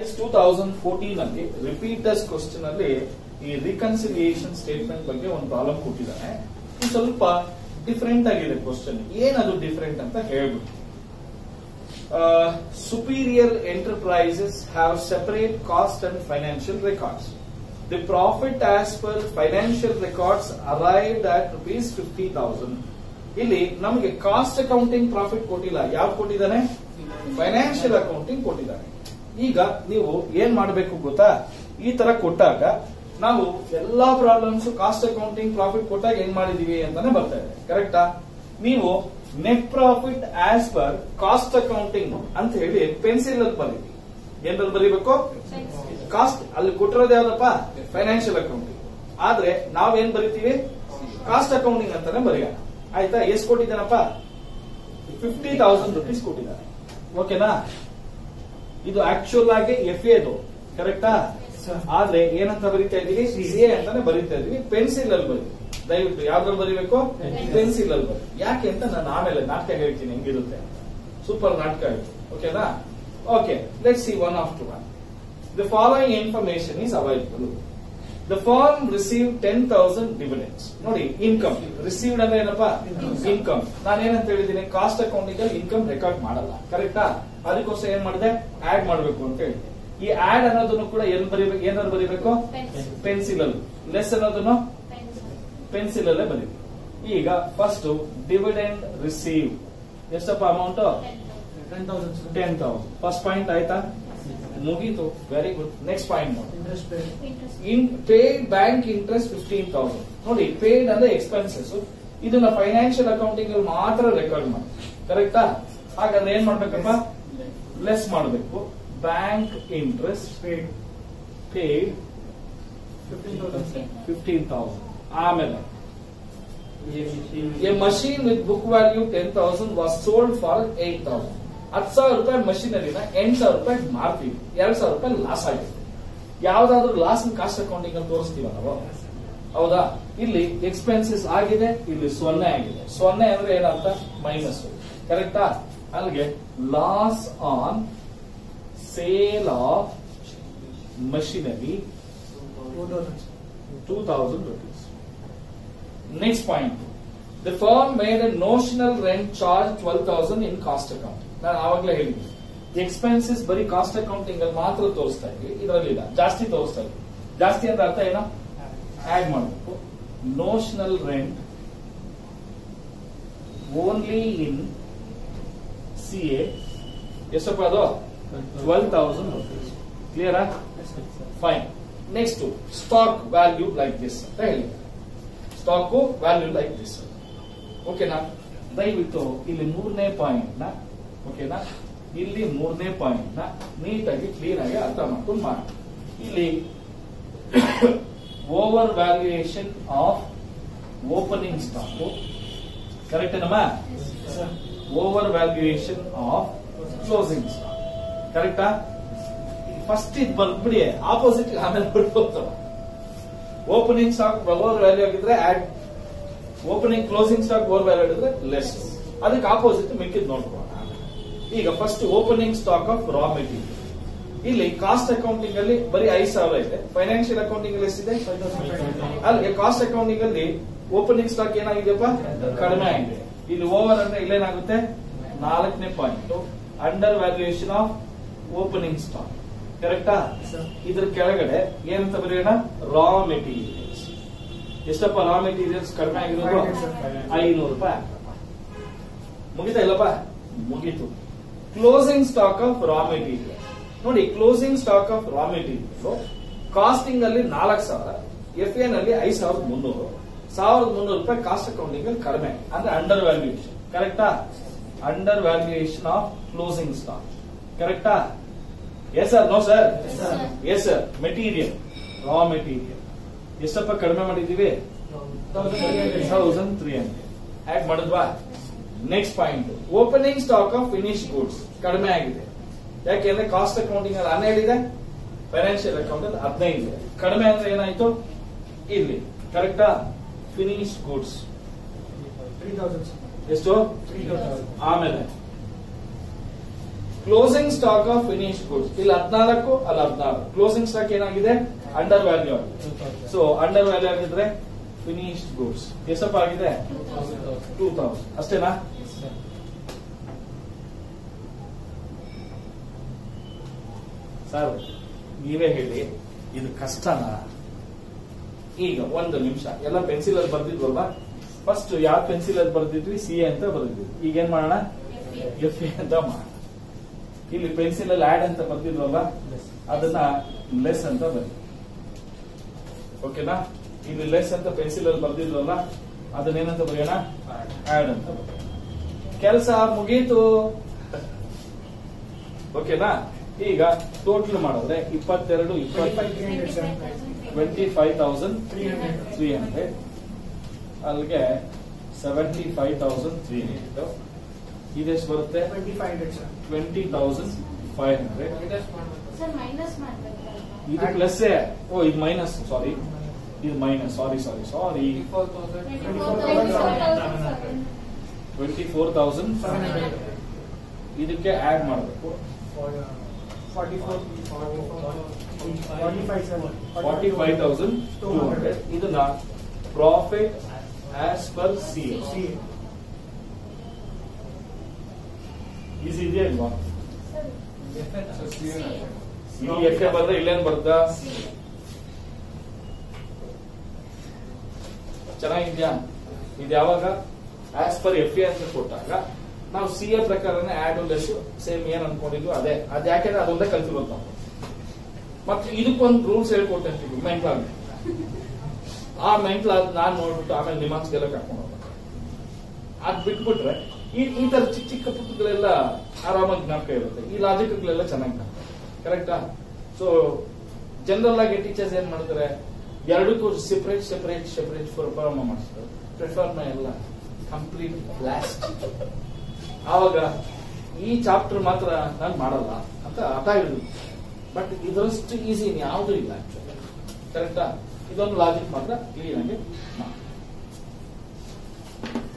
Two thousand fourteen ಅಲ್ಲಿ repeaters question ಅಲ್ಲಿ ಈ ರಿಕನ್ಸಿಲಿಯೇಷನ್ ಸ್ಟೇಟ್ಮೆಂಟ್ ಬಗ್ಗೆ ಒಂದು ಪ್ರಾಬ್ಲಮ್ ಕೊಟ್ಟಿದ್ದಾನೆ ಇದು ಸ್ವಲ್ಪ ಡಿಫರೆಂಟ್ ಆಗಿದೆ ಕ್ವಶನ್ ಏನದು ಡಿಫರೆಂಟ್ ಅಂತ ಹೇಳ್ಬಿಟ್ಟು superior enterprises have separate cost and financial records the profit as per financial records arrived at rupees fifty thousand ಇಲ್ಲಿ ನಮಗೆ ಕಾಸ್ಟ್ ಅಕೌಂಟಿಂಗ್ ಪ್ರಾಫಿಟ್ ಕೊಟ್ಟಿಲ್ಲ ಯಾವ್ದು ಕೊಟ್ಟಿದ್ದಾನೆ ಫೈನಾನ್ಷಿಯಲ್ ಅಕೌಂಟಿಂಗ್ ಕೊಟ್ಟಿದ್ದಾನೆ ಈಗ ನೀವು ಏನ್ ಮಾಡಬೇಕು ಗೊತ್ತಾ ಈ ತರ ಕೊಟ್ಟಾಗ ನಾವು ಎಲ್ಲಾ ಪ್ರಾಬ್ಲಮ್ಸ್ ಕಾಸ್ಟ್ ಅಕೌಂಟಿಂಗ್ ಪ್ರಾಫಿಟ್ ಕೊಟ್ಟಾಗ ಏನ್ ಮಾಡಿದೀವಿ ಅಂತಾನೆ ಬರ್ತಾ ಇದೆ ಕರೆಕ್ಟಾ ನೀವು net profit as per cost accounting ಅಂತ ಹೇಳಿ ಪೆನ್ಸಿಲ್ ಅಲ್ಲಿ ಬರೀರಿ ಏನ್ರಲ್ಲಿ ಬರೀಬೇಕು ಕಾಸ್ಟ್ ಅಲ್ಲಿ ಕೊಟ್ಟಿರೋದು ಯಾವ್ದಪ್ಪ ಫೈನಾನ್ಷಿಯಲ್ ಅಕೌಂಟಿಂಗ್ ಆದ್ರೆ ನಾವೇನ್ ಬರಿತೀವಿ ಕಾಸ್ಟ್ ಅಕೌಂಟಿಂಗ್ ಅಂತಾನೆ ಬರೆಯೋಣ ಆಯ್ತಾ ಎಷ್ಟು ಕೊಟ್ಟಿದ್ದಾನಪ್ಪ ಫಿಫ್ಟಿ ತೌಸಂಡ್ ರುಪೀಸ್ ಕೊಟ್ಟಿದ್ದಾನೆ ಓಕೆನಾ ಇದು ಆಕ್ಚುಲ್ ಆಗಿ ಎಫ್ ಎದು ಕರೆಕ್ಟಾ ಆದ್ರೆ ಏನಂತ ಬರಿತಾ ಇದೀವಿ ಸಿ ಎ ಅಂತಾನೆ ಬರಿತಾ ಇದೀವಿ ಪೆನ್ಸಿಲ್ ಅಲ್ಲಿ ಬರಿ ದಯವಿಟ್ಟು ಯಾವ್ದ್ರಲ್ಲಿ ಬರಿಬೇಕು ಪೆನ್ಸಿಲ್ ಅಲ್ಲಿ ಬರಿ ಯಾಕೆ ಅಂತ ನಾನು ಆಮೇಲೆ ನಾಟಕ ಹೇಳ್ತೀನಿ ಹೆಂಗಿರುತ್ತೆ ಸೂಪರ್ ನಾಟಕ ಆಯ್ತು ಓಕೆನಾ okay let see one after one the following information is available the firm receive ten thousand dividends ನೋಡಿ ಇನ್ಕಮ್ ರಿಸೀವ್ಡ್ ಅಂದ್ರೆ ಏನಪ್ಪಾ ಇನ್ಕಮ್ ನಾನೇನಂತ ಹೇಳಿದ್ದೀನಿ ಕಾಸ್ಟ್ ಅಕೌಂಟಿಂಗ್ ಅಲ್ಲಿ ಇನ್ಕಮ್ ರೆಕಾರ್ಡ್ ಮಾಡಲ್ಲ ಕರೆಕ್ಟಾ ಅದಕ್ಕೋಸ್ಕರ ಏನ್ ಮಾಡಿದೆ ಆಡ್ ಮಾಡಬೇಕು ಅಂತ ಹೇಳಿ ಈ ಆಡ್ ಅನ್ನೋದನ್ನು ಕೂಡ ಎಲ್ಲಿ ಬರೀಬೇಕು ಏನಾದ್ರು ಬರೀಬೇಕು ಪೆನ್ಸಿಲ್ ಅಲ್ಲಿ ಲೆಸ್ ಅನ್ನೋದನ್ನು ಪೆನ್ಸಿಲ್ ಅಲ್ಲೇ ಬರೀಬೇಕು ಈಗ ಫಸ್ಟ್ ಡಿವಿಡೆಂಡ್ ರಿಸೀವ್ ಎಷ್ಟಪ್ಪ amount ten thousand ten thousand first point ಆಯ್ತಾ ಮುಗೀತು ವೆರಿ ಗುಡ್ ನೆಕ್ಸ್ಟ್ ಪಾಯಿಂಟ್ ನೋಡಿ interest pay in paid bank interest fifteen thousand ನೋಡಿ ಪೇಡ್ ಅಂದ್ರೆ ಎಕ್ಸ್ಪೆನ್ಸಸ್ ಇದನ್ನ ಫೈನಾನ್ಷಿಯಲ್ ಅಕೌಂಟಿಂಗ್ ಅಲ್ಲಿ ಮಾತ್ರ ರೆಕಾರ್ಡ್ ಮಾಡಿ ಕರೆಕ್ಟಾ ಹಾಗಾದ್ರೆ ಏನ್ ಮಾಡ್ಬೇಕಪ್ಪ ಲೆಸ್ ಮಾಡಬೇಕು bank interest paid paid fifteen thousand fifteen thousand ಆಮೇಲೆ a machine with book value ten thousand was sold for eight thousand ಹತ್ತು ಸಾವಿರ ರೂಪಾಯಿ ಮಷೀನರಿನ ಎಂಟು ಸಾವಿರ ರೂಪಾಯಿ ಮಾರ್ತೀವಿ ಎರಡ್ ಸಾವಿರ ರೂಪಾಯಿ ಲಾಸ್ ಆಗಿದೆ ಯಾವ್ದಾದ್ರು ಲಾಸ್ ಕಾಸ್ಟ್ ಅಕೌಂಟಿಂಗ್ ಅಲ್ಲಿ ತೋರಿಸ್ತೀವ ನಾವು ಹೌದಾ ಇಲ್ಲಿ ಎಕ್ಸ್ಪೆನ್ಸಸ್ ಆಗಿದೆ ಇಲ್ಲಿ ಸೊನ್ನೆ ಆಗಿದೆ ಸೊನ್ನೆ ಅಂದ್ರೆ ಏನರ್ಥ ಮೈನಸ್ ಕರೆಕ್ಟಾ ಅಲ್ಲಿಗೆ loss on sale of machinery four thousand two thousand rupees next point the firm made a notional rent charge twelve thousand in cost account ನಾನು ಆವಾಗಲೇ ಹೇಳಿದ್ದೀನಿ ಎಕ್ಸ್ಪೆನ್ಸಸ್ ಬರೀ ಕಾಸ್ಟ್ ಅಕೌಂಟಿಂಗ್ ಅಲ್ಲಿ ಮಾತ್ರ ತೋರಿಸ್ತಾ ಇದ್ವಿ ಇದರಲ್ಲಿ ಇಲ್ಲ ಜಾಸ್ತಿ ತೋರಿಸ್ತಾ ಇದ್ವಿ ಜಾಸ್ತಿ ಅಂತ ಅರ್ಥ ಏನೋ ಆಡ್ ಮಾಡಬೇಕು notional rent only in C A ಎಷ್ಟಪ್ಪ ಅದು ಟ್ವೆಲ್ ತೌಸಂಡ್ ರುಪೀಸ್ ಕ್ಲಿಯರಾ fine next stock value like this ಅಂತ ಹೇಳಿ ಸ್ಟಾಕ್ ವ್ಯಾಲ್ಯೂ ಲೈಕ್ ದಿಸ್ ಓಕೆನಾ ದಯವಿಟ್ಟು ಇಲ್ಲಿ ಮೂರನೇ ಪಾಯಿಂಟ್ ನ ಓಕೆನಾ ಇಲ್ಲಿ ಮೂರನೇ ಪಾಯಿಂಟ್ ನ ನೀಟಾಗಿ ಕ್ಲೀನ್ ಆಗಿ ಅರ್ಥ ಮಾಡ್ಕೊಂಡು ಮಾಡಿ ಇಲ್ಲಿ over valuation of opening stock correct ಏನಮ್ಮ over valuation of closing stock ಕರೆಕ್ಟಾ ಫಸ್ಟ್ ಇದು ಬರ್ಬಿಡಿ ಆಪೋಸಿಟ್ ಆಮೇಲೆ ಬಿಡ್ಬೋದು ಓಪನಿಂಗ್ ಸ್ಟಾಕ್ ಓವರ್ ವ್ಯಾಲ್ಯೂ ಆಗಿದ್ರೆ add opening closing stock over value ಆಗಿದ್ರೆ ಲೆಸ್ ಅದಕ್ಕೆ ಆಪೋಸಿಟ್ ಮಿಕ್ಕಿದ್ ನೋಡ್ಕೊಳ್ಳೋಣ ಈಗ first opening stock of raw material ಇಲ್ಲಿ ಕಾಸ್ಟ್ ಅಕೌಂಟಿಂಗ್ ಅಲ್ಲಿ ಬರೀ ಐದ್ ಸಾವಿರ ಇದೆ ಫೈನಾನ್ಷಿಯಲ್ ಅಕೌಂಟಿಂಗ್ ಅಲ್ಲಿ ಎಷ್ಟಿದೆ ಅಲ್ಲಿ ಕಾಸ್ಟ್ ಅಕೌಂಟಿಂಗ್ ಅಲ್ಲಿ ಓಪನಿಂಗ್ ಸ್ಟಾಕ್ ಏನಾಗಿದೆಯಪ್ಪ ಕಡಿಮೆ ಆಗಿದೆ ಇಲ್ಲಿ ಓವರ್ ಅಂದ್ರೆ ಇಲ್ಲೇನಾಗುತ್ತೆ ನಾಲ್ಕನೇ point under valuation of opening stock ಕರೆಕ್ಟಾ ಸರ್ ಇದ್ರ ಕೆಳಗಡೆ ಏನಂತ ಬರೆಯೋಣ ರಾ ಮೆಟೀರಿಯಲ್ಸ್ ಎಷ್ಟಪ್ಪ ರಾ ಮೆಟೀರಿಯಲ್ಸ್ ಕಡಿಮೆ ಆಗಿರೋದು Five hundred, sir. ಐನೂರು ರೂಪಾಯಿ ಹಾಕಪ್ಪ. ಮುಗಿತಾ ಇಲ್ಲಪ್ಪ ಮುಗೀತು closing stock of raw material ನೋಡಿ closing stock of raw material costing ಅಲ್ಲಿ ನಾಲ್ಕು ಸಾವಿರ ಎಫ್ ಎನ್ ಅಲ್ಲಿ ಐದ್ ಸಾವಿರದ ಮುನ್ನೂರು ಸಾವಿರದ ಮುನ್ನೂರು ರೂಪಾಯಿ ಕಾಸ್ಟ್ ಅಕೌಂಟಿಂಗ್ ಅಲ್ಲಿ ಕಡಿಮೆ ಅಂದ್ರೆ ಅಂಡರ್ ವ್ಯಾಲ್ಯೂಯೇಷನ್ ಕರೆಕ್ಟಾ under valuation of closing stock ಕರೆಕ್ಟಾ yes sir no sir Yes, sir. Yes sir material raw material ಎಷ್ಟಪ್ಪ ಕಡಿಮೆ ಮಾಡಿದೀವಿ ತೌಸಂಡ್ ತ್ರೀ ಹಂಡ್ರೆಡ್ ಆಡ್ ಮಾಡಿದ್ವಾ next point opening stock of finish goods ಕಡಿಮೆ ಆಗಿದೆ ಯಾಕೆಂದ್ರೆ ಕಾಸ್ಟ್ ಅಕೌಂಟಿಂಗ್ ಅಲ್ಲಿ ಹನ್ನೆರಡು ಇದೆ ಫೈನಾನ್ಷಿಯಲ್ ಅಕೌಂಟ್ ಅಲ್ಲಿ ಹದಿನೈದು ಇದೆ ಕಡಿಮೆ ಅಂದ್ರೆ ಏನಾಯ್ತು ಇಲ್ಲಿ ಕರೆಕ್ಟಾ ಫಿನಿಶ್ ಗುಡ್ಸ್ ತ್ರೀ ತೌಸಂಡ್ ಎಷ್ಟು ತ್ರೀ ತೌಸಂಡ್ ಆಮೇಲೆ closing stock of finish goods ಇಲ್ಲಿ ಹದಿನಾಲ್ಕು ಅಲ್ಲಿ ಹದಿನಾರು ಕ್ಲೋಸಿಂಗ್ ಸ್ಟಾಕ್ ಏನಾಗಿದೆ ಅಂಡರ್ ವ್ಯಾಲ್ಯೂ ಆಗಿದೆ ಸೊ ಅಂಡರ್ ವ್ಯಾಲ್ಯೂ ಆಗಿದ್ರೆ ಫಿನಿಶ್ಡ್ ಗುಡ್ಸ್ ಎಷ್ಟಪ್ಪ ಆಗಿದೆ ಟೂ ತೌಸಂಡ್ ಅಷ್ಟೇನಾ ಸರ್ ನೀವೇ ಹೇಳಿ ಇದು ಕಷ್ಟನಾ ಈಗ ಒಂದು ನಿಮಿಷ ಎಲ್ಲ ಪೆನ್ಸಿಲ್ ಅಲ್ಲಿ ಬರ್ದಿದ್ವಲ್ವಾ ಫಸ್ಟ್ ಯಾವ ಪೆನ್ಸಿಲ್ ಅಲ್ಲಿ ಬರ್ದಿದ್ವಿ ಸಿ ಎ ಅಂತ ಬರ್ದಿದ್ವಿ ಈಗ ಏನ್ ಮಾಡೋಣ ಎಫ್ ಎ ಅಂತ ಮಾಡೋಣ ಇಲ್ಲಿ ಪೆನ್ಸಿಲ್ ಅಲ್ಲಿ ಆಡ್ ಅಂತ ಬರ್ದಿದ್ವಲ್ಲ ಅದನ್ನ ಲೆಸ್ ಅಂತ ಬರಿ ಓಕೆನಾ ಇಲ್ಲಿ ಲೆಸ್ ಅಂತ ಪೆನ್ಸಿಲ್ ಅಲ್ಲಿ ಬರ್ದಿದ್ವಲ್ಲ ಅದನ್ನೇನಂತ ಬರೆಯೋಣ ಆಡ್ ಅಂತ ಬರೆಯೋಣ ಕೆಲಸ ಮುಗೀತು ಓಕೆನಾ ಈಗ ಟೋಟಲ್ ಮಾಡಿದ್ರೆ ಇಪ್ಪತ್ತೆರಡು ಇಪ್ಪತ್ತು twenty five thousand three hundred ಅಲ್ಲಿಗೆ seventy five thousand three hundred ಇದೆಷ್ಟು ಬರುತ್ತೆ twenty five hundred sir twenty thousand five hundred sir minus ಮಾಡ್ಬೇಕಲ್ವಾ ಇದು ಪ್ಲಸ್ ಓ ಇದು ಮೈನಸ್ ಸಾರಿ ಇದು minus sorry sorry sorry twenty four thousand Seven hundred. ಇದಕ್ಕೆ add ಮಾಡಬೇಕು forty four forty five sir forty five thousand two hundred ಇದನ್ನ profit as per C C easy ಇದೆಯಾ ಇಲ್ವಾ sir ಇಲ್ಲಿ F A ಬಂದ್ರೆ ಇಲ್ಲೇನ್ ಬರುತ್ತಾ ಸಿ ಚೆನ್ನಾಗಿದ್ಯಾ ಇದು ಯಾವಾಗ ಆಸ್ ಪರ್ ಎಫ್ ಎ ಅಂತ ಕೊಟ್ಟಾಗ ನಾವು ಸಿ ಎ ಪ್ರಕಾರನೇ ಆಡ್ ಲೆಸ್ ಸೇಮ್ ಏನ್ ಅನ್ಕೊಂಡಿದ್ವು ಅದೇ ಅದ್ ಯಾಕೆಂದ್ರೆ ಅದೊಂದೇ ಕಲ್ತಿರೋದು ನಾವು ಮತ್ತೆ ಇದಕ್ಕೊಂದು ರೂಲ್ಸ್ ಹೇಳ್ಕೊಟ್ಟಂತೀವಿ ಮೆಂಟ್ಲಾಗ್ ಆ ಮೆಂಟ್ಲಾಗ್ ನಾನ್ ನೋಡ್ಬಿಟ್ಟು ಆಮೇಲೆ ನಿಮಾನ್ಸ್ಗೆಲ್ಲ ಕರ್ಕೊಂಡು ಹೋಗ್ಬೇಕು ಅದ್ ಬಿಟ್ಬಿಟ್ರೆ ಈ ಈ ತರ ಚಿಕ್ಕ ಚಿಕ್ಕ ಪುಟ್ಟಗಳೆಲ್ಲ ಆರಾಮಾಗಿ ಜ್ಞಾಪಕ ಇರುತ್ತೆ ಈ ಲಾಜಿಕ್ಗಳೆಲ್ಲ ಚೆನ್ನಾಗಿ ಕರೆಕ್ಟಾ ಸೊ ಜನರಲ್ ಆಗಿ ಟೀಚರ್ಸ್ ಏನ್ ಮಾಡ್ತಾರೆ ಎರಡಕ್ಕೂ ಸೆಪರೇಟ್ ಸೆಪರೇಟ್ ಸೆಪರೇಟ್ ಪ್ರಾರಂಭ ಮಾಡಿಸ್ತಾರೆ ಪ್ರಿಫರ್ನ ಎಲ್ಲ ಕಂಪ್ಲೀಟ್ ಬ್ಲಾಸ್ಟ್ ಆವಾಗ ಈ ಚಾಪ್ಟರ್ ಮಾತ್ರ ನಾನು ಮಾಡಲ್ಲ ಅಂತ ಹಠ ಹಿಡಿದು ಬಟ್ ಇದರಷ್ಟು ಈಸಿ ಯಾವುದೂ ಇಲ್ಲ ಆಕ್ಚುಲಿ ಕರೆಕ್ಟಾ ಇದೊಂದು ಲಾಜಿಕ್ ಮಾತ್ರ ಕ್ಲೀನ್ ಆಗಿ ಮಾಡಿ